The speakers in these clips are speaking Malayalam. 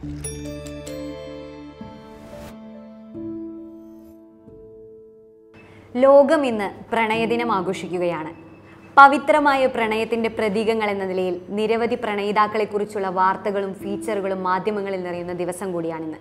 ലോകം ഇന്ന് പ്രണയദിനം ആഘോഷിക്കുകയാണ് പവിത്രമായ പ്രണയത്തിന്റെ പ്രതീകങ്ങൾ എന്ന നിലയിൽ നിരവധി പ്രണയിതാക്കളെക്കുറിച്ചുള്ള വാർത്തകളും ഫീച്ചറുകളും മാധ്യമങ്ങളിൽ നിറയുന്ന ദിവസം കൂടിയാണിന്ന്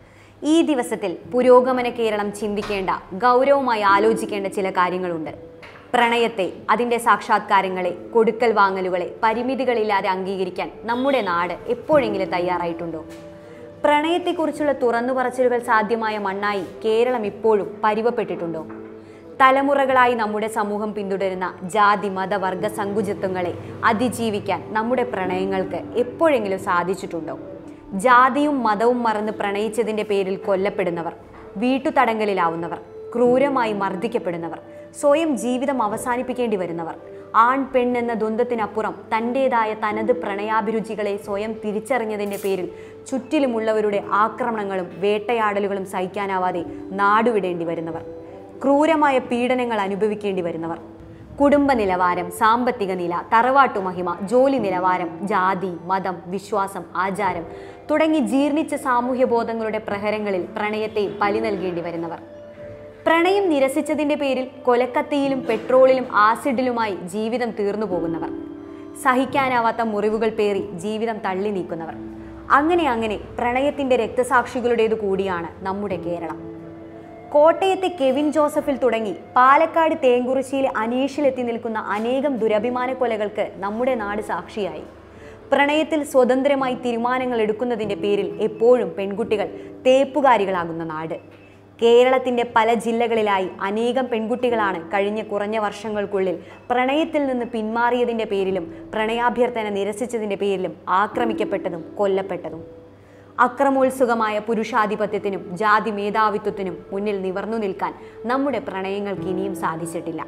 ഈ ദിവസത്തിൽ പുരോഗമന കേരളം ചിന്തിക്കേണ്ട ഗൗരവമായി ആലോചിക്കേണ്ട ചില കാര്യങ്ങളുണ്ട് പ്രണയത്തെ അതിൻ്റെ സാക്ഷാത്കാരങ്ങളെ കൊടുക്കൽ വാങ്ങലുകളെ പരിമിതികളില്ലാതെ അംഗീകരിക്കാൻ നമ്മുടെ നാട് എപ്പോഴെങ്കിലും തയ്യാറായിട്ടുണ്ടോ പ്രണയത്തെക്കുറിച്ചുള്ള തുറന്നു പറച്ചിലുകൾ സാധ്യമായ മണ്ണായി കേരളം ഇപ്പോഴും പരുവപ്പെട്ടിട്ടുണ്ടോ തലമുറകളായി നമ്മുടെ സമൂഹം പിന്തുടരുന്ന ജാതി മത വർഗ സങ്കുചിത്വങ്ങളെ അതിജീവിക്കാൻ നമ്മുടെ പ്രണയങ്ങൾക്ക് എപ്പോഴെങ്കിലും സാധിച്ചിട്ടുണ്ടോ ജാതിയും മതവും മറന്ന് പ്രണയിച്ചതിൻ്റെ പേരിൽ കൊല്ലപ്പെടുന്നവർ വീട്ടുതടങ്കലിലാവുന്നവർ ക്രൂരമായി മർദ്ദിക്കപ്പെടുന്നവർ സ്വയം ജീവിതം അവസാനിപ്പിക്കേണ്ടി വരുന്നവർ ആൺ പെൺ എന്ന ദ്വന്ദ്വത്തിനപ്പുറം തൻ്റെതായ തനത് പ്രണയാഭിരുചികളെ സ്വയം തിരിച്ചറിഞ്ഞതിൻ്റെ പേരിൽ ചുറ്റിലുമുള്ളവരുടെ ആക്രമണങ്ങളും വേട്ടയാടലുകളും സഹിക്കാനാവാതെ നാടുവിടേണ്ടി വരുന്നവർ ക്രൂരമായ പീഡനങ്ങൾ അനുഭവിക്കേണ്ടി വരുന്നവർ കുടുംബ നിലവാരം സാമ്പത്തിക നില തറവാട്ടു മഹിമ ജോലി നിലവാരം ജാതി മതം വിശ്വാസം ആചാരം തുടങ്ങി ജീർണിച്ച സാമൂഹ്യ ബോധങ്ങളുടെ പ്രഹരങ്ങളിൽ പ്രണയത്തെ ബലി നൽകേണ്ടി വരുന്നവർ പ്രണയം നിരസിച്ചതിൻ്റെ പേരിൽ കൊലക്കത്തിയിലും പെട്രോളിലും ആസിഡിലുമായി ജീവിതം തീർന്നു പോകുന്നവർ സഹിക്കാനാവാത്ത മുറിവുകൾ പേറി ജീവിതം തള്ളി നീക്കുന്നവർ അങ്ങനെ അങ്ങനെ പ്രണയത്തിൻ്റെ രക്തസാക്ഷികളുടേതു കൂടിയാണ് നമ്മുടെ കേരളം കോട്ടയത്തെ കെവിൻ ജോസഫിൽ തുടങ്ങി പാലക്കാട് തേങ്കുറിശ്ശിയിലെ അനീഷിലെത്തി നിൽക്കുന്ന അനേകം ദുരഭിമാന കൊലകൾക്ക് നമ്മുടെ നാട് സാക്ഷിയായി പ്രണയത്തിൽ സ്വതന്ത്രമായി തീരുമാനങ്ങൾ എടുക്കുന്നതിൻ്റെ പേരിൽ എപ്പോഴും പെൺകുട്ടികൾ തേപ്പുകാരികളാകുന്ന നാട് കേരളത്തിൻ്റെ പല ജില്ലകളിലായി അനേകം പെൺകുട്ടികളാണ് കഴിഞ്ഞ കുറഞ്ഞ വർഷങ്ങൾക്കുള്ളിൽ പ്രണയത്തിൽ നിന്ന് പിന്മാറിയതിൻ്റെ പേരിലും പ്രണയാഭ്യർത്ഥന നിരസിച്ചതിൻ്റെ പേരിലും ആക്രമിക്കപ്പെട്ടതും കൊല്ലപ്പെട്ടതും അക്രമോത്സുകമായ പുരുഷാധിപത്യത്തിനും ജാതി മേധാവിത്വത്തിനും മുന്നിൽ നിവർന്നു നിൽക്കാൻ നമ്മുടെ പ്രണയങ്ങൾക്ക് ഇനിയും സാധിച്ചിട്ടില്ല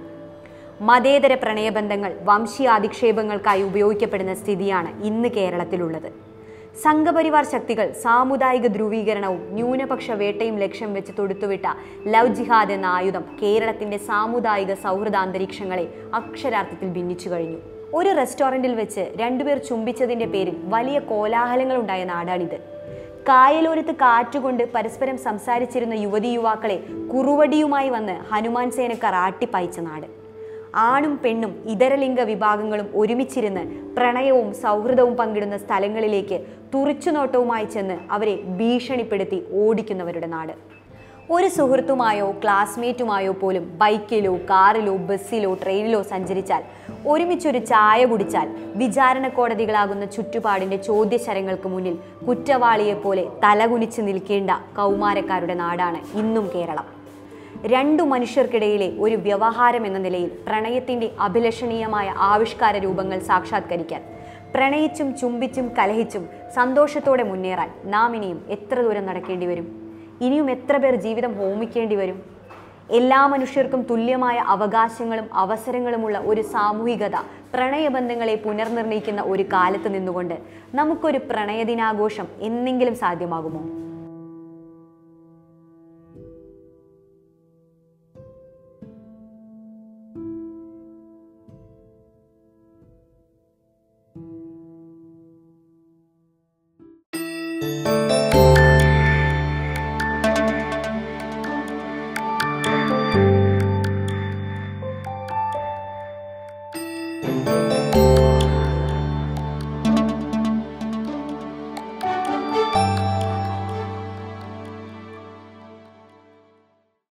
മതേതര പ്രണയബന്ധങ്ങൾ വംശീയാധിക്ഷേപങ്ങൾക്കായി ഉപയോഗിക്കപ്പെടുന്ന സ്ഥിതിയാണ് ഇന്ന് കേരളത്തിലുള്ളത് സംഘപരിവാർ ശക്തികൾ സാമുദായിക ധ്രുവീകരണവും ന്യൂനപക്ഷ വേട്ടയും ലക്ഷ്യം വെച്ച് തൊടുത്തുവിട്ട ലവ് ജിഹാദ് എന്ന ആയുധം കേരളത്തിന്റെ സാമുദായിക സൗഹൃദ അന്തരീക്ഷങ്ങളെ അക്ഷരാർത്ഥത്തിൽ ഭിന്നിച്ചു കഴിഞ്ഞു ഒരു റെസ്റ്റോറൻറ്റിൽ വെച്ച് രണ്ടുപേർ ചുംബിച്ചതിന്റെ പേരിൽ വലിയ കോലാഹലങ്ങൾ ഉണ്ടായ നാടാണിത് കായലോരത്ത് കാറ്റുകൊണ്ട് പരസ്പരം സംസാരിച്ചിരുന്ന യുവതി യുവാക്കളെ കുറുവടിയുമായി വന്ന് ഹനുമാൻ സേനക്കാർ ആട്ടിപ്പായിച്ച നാട് ആണും പെണ്ണും ഇതരലിംഗ വിഭാഗങ്ങളും ഒരുമിച്ചിരുന്ന് പ്രണയവും സൗഹൃദവും പങ്കിടുന്ന സ്ഥലങ്ങളിലേക്ക് തുറിച്ചുനോട്ടവുമായി ചെന്ന് അവരെ ഭീഷണിപ്പെടുത്തി ഓടിക്കുന്നവരുടെ നാട് ഒരു സുഹൃത്തുമായോ ക്ലാസ്മേറ്റുമായോ പോലും ബൈക്കിലോ കാറിലോ ബസ്സിലോ ട്രെയിനിലോ സഞ്ചരിച്ചാൽ ഒരുമിച്ചൊരു ചായ കുടിച്ചാൽ വിചാരണ കോടതികളാകുന്ന ചുറ്റുപാടിൻ്റെ ചോദ്യശരങ്ങൾക്ക് മുന്നിൽ കുറ്റവാളിയെപ്പോലെ തലകുനിച്ച് നിൽക്കേണ്ട കൗമാരക്കാരുടെ നാടാണ് ഇന്നും കേരളം രണ്ടു മനുഷ്യർക്കിടയിലെ ഒരു വ്യവഹാരം എന്ന നിലയിൽ പ്രണയത്തിൻ്റെ അഭിലഷണീയമായ ആവിഷ്കാര രൂപങ്ങൾ സാക്ഷാത്കരിക്കാൻ പ്രണയിച്ചും ചുംബിച്ചും കലഹിച്ചും സന്തോഷത്തോടെ മുന്നേറാൻ നാം ഇനിയും എത്ര ദൂരം നടക്കേണ്ടി വരും ഇനിയും എത്ര പേർ ജീവിതം ഹോമിക്കേണ്ടി വരും എല്ലാ മനുഷ്യർക്കും തുല്യമായ അവകാശങ്ങളും അവസരങ്ങളുമുള്ള ഒരു സാമൂഹികത പ്രണയബന്ധങ്ങളെ പുനർനിർണയിക്കുന്ന ഒരു കാലത്ത് നിന്നുകൊണ്ട് നമുക്കൊരു പ്രണയദിനാഘോഷം എന്നെങ്കിലും സാധ്യമാകുമോ thank you